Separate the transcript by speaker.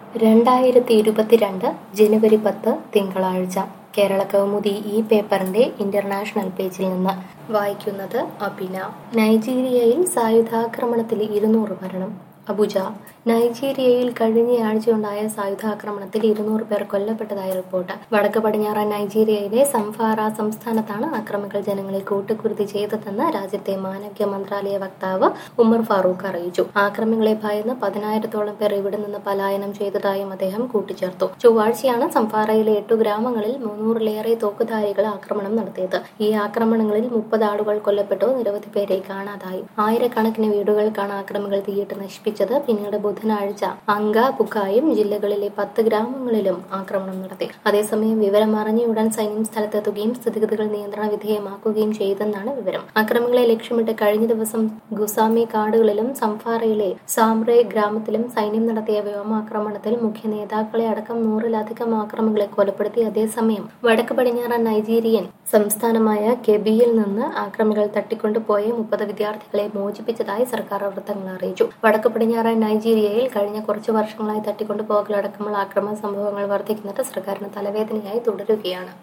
Speaker 1: രണ്ടായിരത്തി ഇരുപത്തിരണ്ട് ജനുവരി പത്ത് തിങ്കളാഴ്ച കേരള കൗമുദി ഈ പേപ്പറിന്റെ ഇന്റർനാഷണൽ പേജിൽ നിന്ന് വായിക്കുന്നത് അഭിന നൈജീരിയയിൽ സായുധാക്രമണത്തിൽ ഇരുന്നൂറ് മരണം അബുജ നൈജീരിയയിൽ കഴിഞ്ഞയാഴ്ചയുണ്ടായ സായുധാക്രമണത്തിൽ ഇരുന്നൂറ് പേർ കൊല്ലപ്പെട്ടതായി റിപ്പോർട്ട് വടക്ക് പടിഞ്ഞാറൻ നൈജീരിയയിലെ സംഫാറ സംസ്ഥാനത്താണ് അക്രമികൾ ജനങ്ങളെ കൂട്ടുകുരുതി ചെയ്തതെന്ന് രാജ്യത്തെ മാനവ്യ മന്ത്രാലയ വക്താവ് ഉമർ ഫാറൂഖ് അറിയിച്ചു ആക്രമികളെ ഭയന്ന് പതിനായിരത്തോളം പേർ ഇവിടെ നിന്ന് പലായനം ചെയ്തതായും അദ്ദേഹം കൂട്ടിച്ചേർത്തു ചൊവ്വാഴ്ചയാണ് സംഫാറയിലെ എട്ടു ഗ്രാമങ്ങളിൽ മുന്നൂറിലേറെ തോക്കുധാരികൾ ആക്രമണം നടത്തിയത് ഈ ആക്രമണങ്ങളിൽ മുപ്പത് ആളുകൾ കൊല്ലപ്പെട്ടു നിരവധി പേരെ കാണാതായി ആയിരക്കണക്കിന് വീടുകൾക്കാണ് ആക്രമികൾ തീയിട്ട് നശിപ്പിച്ചത് പിന്നീട് ബുധനാഴ്ച അങ്ക ബുക്കായും ജില്ലകളിലെ പത്ത് ഗ്രാമങ്ങളിലും ആക്രമണം നടത്തി അതേസമയം വിവരം അറിഞ്ഞയുടൻ സൈന്യം സ്ഥലത്തെത്തുകയും സ്ഥിതിഗതികൾ നിയന്ത്രണ വിധേയമാക്കുകയും ചെയ്തെന്നാണ് വിവരം അക്രമികളെ ലക്ഷ്യമിട്ട് കഴിഞ്ഞ ദിവസം ഗുസാമി കാടുകളിലും സംഫാറയിലെ സാംറെ ഗ്രാമത്തിലും സൈന്യം നടത്തിയ വ്യോമാക്രമണത്തിൽ മുഖ്യ നേതാക്കളെ അടക്കം നൂറിലധികം ആക്രമികളെ കൊലപ്പെടുത്തി അതേസമയം വടക്ക് പടിഞ്ഞാറൻ നൈജീരിയൻ സംസ്ഥാനമായ കെബിയിൽ നിന്ന് ആക്രമികൾ തട്ടിക്കൊണ്ടുപോയ മുപ്പത് വിദ്യാർത്ഥികളെ മോചിപ്പിച്ചതായി സർക്കാർ വൃത്തങ്ങൾ അറിയിച്ചു വടക്ക് പടിഞ്ഞാറൻ നൈജീരിയയിൽ കഴിഞ്ഞ കുറച്ചു വർഷങ്ങളായി തട്ടിക്കൊണ്ടുപോകലടക്കമുള്ള ആക്രമണ സംഭവങ്ങൾ വർദ്ധിക്കുന്നത് സർക്കാരിന് തലവേദനയായി തുടരുകയാണ്